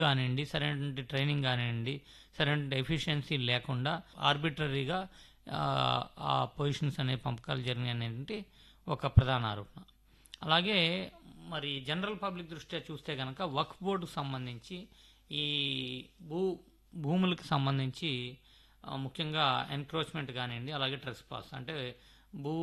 కానివ్వండి సరైనటువంటి ట్రైనింగ్ కానివ్వండి సరైనటువంటి ఎఫిషియన్సీ లేకుండా ఆర్బిటరీగా ఆ పొజిషన్స్ అనే పంపకాలు జరిగినాయి అనేది ఒక ప్రధాన ఆరోపణ అలాగే మరి జనరల్ పబ్లిక్ దృష్ట్యా చూస్తే కనుక వక్ఫ్ బోర్డుకు సంబంధించి ఈ భూ భూములకు సంబంధించి ఆ, ముఖ్యంగా ఎన్క్రోచ్మెంట్ కానివ్వండి అలాగే ట్రెస్ పాస్ అంటే భూ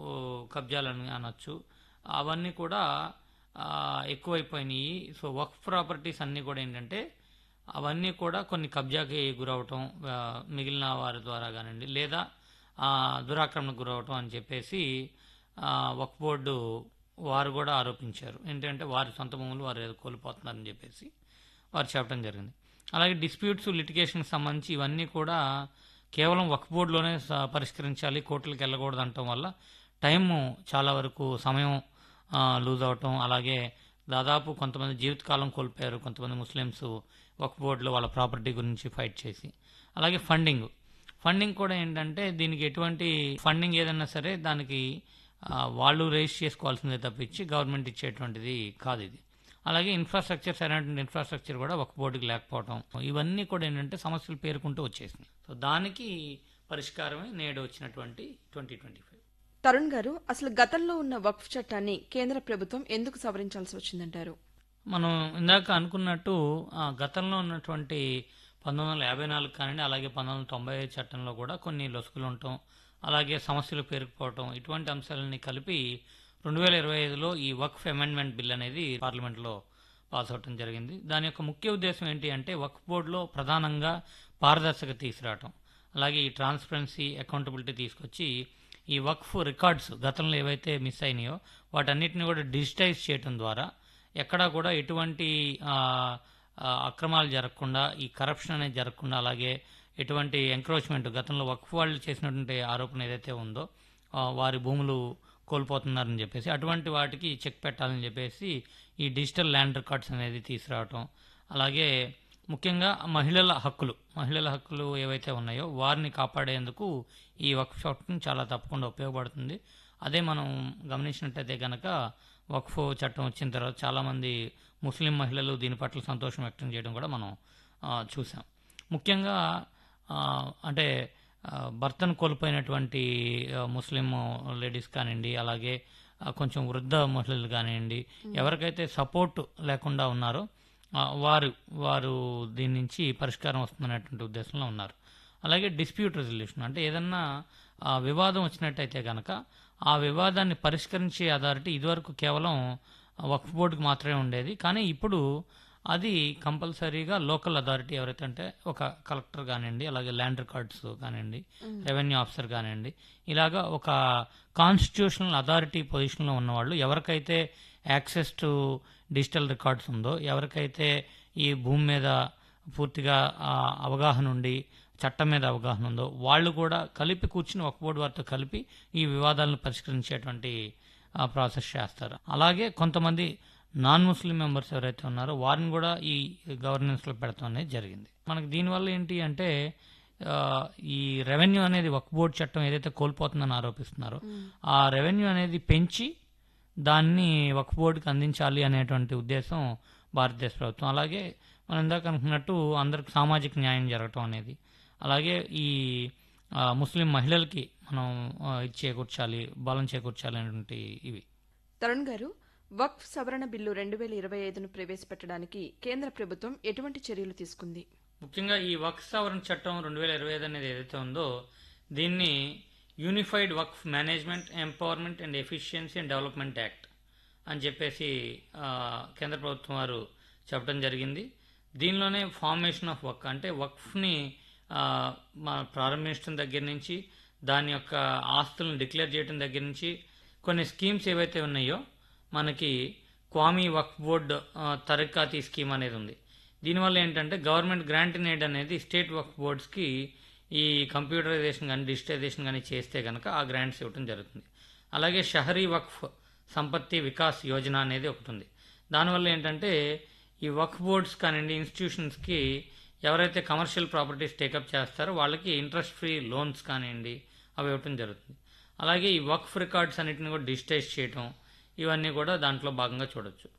కబ్జాలని అనొచ్చు అవన్నీ కూడా ఆ, ఎక్కువైపోయినాయి సో వక్ఫ్ ప్రాపర్టీస్ అన్నీ కూడా ఏంటంటే అవన్నీ కూడా కొన్ని కబ్జాకి గురవటం ఆ, మిగిలిన వారి ద్వారా కానివ్వండి లేదా ఆ, దురాక్రమణకు గురవటం అని చెప్పేసి ఆ, వక్ఫ్ బోర్డు వారు కూడా ఆరోపించారు ఏంటంటే వారి సొంత భూములు వారు ఏదో కోల్పోతున్నారని చెప్పేసి వారు చెప్పడం జరిగింది అలాగే డిస్ప్యూట్స్ లిటిగేషన్కి సంబంధించి ఇవన్నీ కూడా కేవలం వక్ఫ్ బోర్డులోనే స- పరిష్కరించాలి కోర్టులకు వెళ్ళకూడదు అనటం వల్ల టైము చాలా వరకు సమయం లూజ్ అవటం అలాగే దాదాపు కొంతమంది జీవితకాలం కోల్పోయారు కొంతమంది ముస్లిమ్స్ వక్ఫ్ బోర్డులో వాళ్ళ ప్రాపర్టీ గురించి ఫైట్ చేసి అలాగే ఫండింగ్ ఫండింగ్ కూడా ఏంటంటే దీనికి ఎటువంటి ఫండింగ్ ఏదైనా సరే దానికి ఆ, వాళ్ళు రేస్ చేసుకోవాల్సిందే తప్పించి గవర్నమెంట్ ఇచ్చేటువంటిది కాదు ఇది అలాగే ఇన్ఫ్రాస్ట్రక్చర్ సరైనటువంటి ఇన్ఫ్రాస్ట్రక్చర్ కూడా ఒక బోర్డుకి లేకపోవడం ఇవన్నీ కూడా ఏంటంటే సమస్యలు పేరుకుంటూ వచ్చేసినాయి సో దానికి పరిష్కారమే నేడు వచ్చినటువంటి ట్వంటీ ట్వంటీ ఫైవ్ తరుణ్ గారు అసలు గతంలో ఉన్న వక్ఫ్ చట్టాన్ని కేంద్ర ప్రభుత్వం ఎందుకు సవరించాల్సి వచ్చిందంటారు మనం ఇందాక అనుకున్నట్టు ఆ, గతంలో ఉన్నటువంటి పంతొమ్మిది వందల యాభై నాలుగు కానివ్వండి అలాగే పంతొమ్మిది వందల తొంభై ఐదు చట్టంలో కూడా కొన్ని లొసుగులు ఉండటం అలాగే సమస్యలు పేరుకుపోవటం ఇటువంటి అంశాలని కలిపి రెండు వేల ఇరవై ఐదులో ఈ వక్ఫ్ అమెండ్మెంట్ బిల్ అనేది పార్లమెంట్లో పాస్ అవటం జరిగింది దాని యొక్క ముఖ్య ఉద్దేశం ఏంటి అంటే వక్ఫ్ బోర్డులో ప్రధానంగా పారదర్శకత తీసుకురావటం అలాగే ఈ ట్రాన్స్పరెన్సీ అకౌంటబిలిటీ తీసుకొచ్చి ఈ వక్ఫ్ రికార్డ్స్ గతంలో ఏవైతే మిస్ అయినాయో వాటన్నిటిని కూడా డిజిటైజ్ చేయటం ద్వారా ఎక్కడా కూడా ఎటువంటి ఆ, ఆ, అక్రమాలు జరగకుండా ఈ కరప్షన్ అనేది జరగకుండా అలాగే ఎటువంటి ఎంక్రోచ్మెంట్ గతంలో వక్ఫ్ వాళ్ళు చేసినటువంటి ఆరోపణ ఏదైతే ఉందో ఆ, వారి భూములు కోల్పోతున్నారని చెప్పేసి అటువంటి వాటికి చెక్ పెట్టాలని చెప్పేసి ఈ డిజిటల్ ల్యాండ్ రికార్డ్స్ అనేది తీసుకురావటం అలాగే ముఖ్యంగా మహిళల హక్కులు మహిళల హక్కులు ఏవైతే ఉన్నాయో వారిని కాపాడేందుకు ఈ వక్ఫ్ చట్టం చాలా తప్పకుండా ఉపయోగపడుతుంది అదే మనం గమనించినట్టయితే కనుక వక్ఫ్ చట్టం వచ్చిన తర్వాత చాలామంది ముస్లిం మహిళలు దీని పట్ల సంతోషం వ్యక్తం చేయడం కూడా మనం ఆ, చూసాం ముఖ్యంగా ఆ, అంటే ఆ, భర్తను కోల్పోయినటువంటి ఆ, ముస్లిం లేడీస్ కానివ్వండి అలాగే ఆ, కొంచెం వృద్ధ మహిళలు కానివ్వండి ఎవరికైతే సపోర్ట్ లేకుండా ఉన్నారో ఆ, వారు వారు దీని నుంచి పరిష్కారం వస్తుందనేటువంటి ఉద్దేశంలో ఉన్నారు అలాగే డిస్ప్యూట్ రెజల్యూషన్ అంటే ఏదన్నా ఆ, వివాదం వచ్చినట్టయితే కనుక ఆ వివాదాన్ని పరిష్కరించే అథారిటీ ఇదివరకు కేవలం వక్ఫ్ బోర్డుకి మాత్రమే ఉండేది కానీ ఇప్పుడు అది కంపల్సరీగా లోకల్ అథారిటీ ఎవరైతే అంటే ఒక కలెక్టర్ కానివ్వండి అలాగే ల్యాండ్ రికార్డ్స్ కానివ్వండి రెవెన్యూ ఆఫీసర్ కానివ్వండి ఇలాగా ఒక కాన్స్టిట్యూషనల్ అథారిటీ పొజిషన్లో ఉన్నవాళ్ళు ఎవరికైతే యాక్సెస్ టు డిజిటల్ రికార్డ్స్ ఉందో ఎవరికైతే ఈ భూమి మీద పూర్తిగా ఆ, అవగాహన ఉండి చట్టం మీద అవగాహన ఉందో వాళ్ళు కూడా కలిపి కూర్చుని ఒక బోర్డు వారితో కలిపి ఈ వివాదాలను పరిష్కరించేటువంటి ఆ, ప్రాసెస్ చేస్తారు అలాగే కొంతమంది నాన్ ముస్లిం మెంబర్స్ ఎవరైతే ఉన్నారో వారిని కూడా ఈ గవర్నెన్స్లో పెడతాం అనేది జరిగింది మనకి దీనివల్ల ఏంటి అంటే ఆ, ఈ రెవెన్యూ అనేది ఒక బోర్డు చట్టం ఏదైతే కోల్పోతుందని ఆరోపిస్తున్నారో ఆ రెవెన్యూ అనేది పెంచి దాన్ని ఒక బోర్డుకి అందించాలి అనేటువంటి ఉద్దేశం భారతదేశ ప్రభుత్వం అలాగే మనం ఇందాక అనుకున్నట్టు అందరికి సామాజిక న్యాయం జరగటం అనేది అలాగే ఈ ఆ, ముస్లిం మహిళలకి మనం ఆ, ఇది చేకూర్చాలి బలం చేకూర్చాలి అనేటువంటి ఇవి తరుణ్ గారు వక్ఫ్ సవరణ బిల్లు రెండు వేల ఇరవై ఐదును ప్రవేశపెట్టడానికి కేంద్ర ప్రభుత్వం ఎటువంటి చర్యలు తీసుకుంది ముఖ్యంగా ఈ వక్ఫ్ సవరణ చట్టం రెండు వేల ఇరవై ఐదు అనేది ఏదైతే ఉందో దీన్ని unified Waqf management empowerment and efficiency and development act అని చెప్పేసి ఆ, కేంద్ర ప్రభుత్వం వారు చెప్పడం జరిగింది దీనిలోనే ఫార్మేషన్ ఆఫ్ వక్ అంటే వక్ఫ్ని ఆ, మన ప్రారంభించడం దగ్గర నుంచి దాని యొక్క ఆస్తులను డిక్లేర్ చేయడం దగ్గర నుంచి కొన్ని స్కీమ్స్ ఏవైతే ఉన్నాయో మనకి క్వామీ వక్ఫ్ బోర్డ్ ఆ, తరకాతీ స్కీమ్ అనేది ఉంది దీనివల్ల ఏంటంటే గవర్నమెంట్ గ్రాంట్ ఇన్ ఎయిడ్ అనేది స్టేట్ వక్ఫ్ బోర్డ్స్కి ఈ కంప్యూటరైజేషన్ కానీ డిజిటైజేషన్ కానీ చేస్తే కనుక ఆ గ్రాంట్స్ ఇవ్వడం జరుగుతుంది అలాగే షహరీ వక్ఫ్ సంపత్తి వికాస్ యోజన అనేది ఒకటి ఉంది దానివల్ల ఏంటంటే ఈ వక్ఫ్ బోర్డ్స్ కానివ్వండి ఇన్స్టిట్యూషన్స్కి ఎవరైతే కమర్షియల్ ప్రాపర్టీస్ టేకప్ చేస్తారో వాళ్ళకి ఇంట్రెస్ట్ ఫ్రీ లోన్స్ కానివ్వండి అవి ఇవ్వటం జరుగుతుంది అలాగే ఈ వక్ఫ్ రికార్డ్స్ అన్నిటిని కూడా డిజిటైజ్ చేయటం ఇవన్నీ కూడా దాంట్లో భాగంగా చూడొచ్చు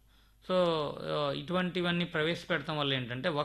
సో ఆ, ఇటువంటివన్నీ ప్రవేశపెడతాం వల్ల ఏంటంటే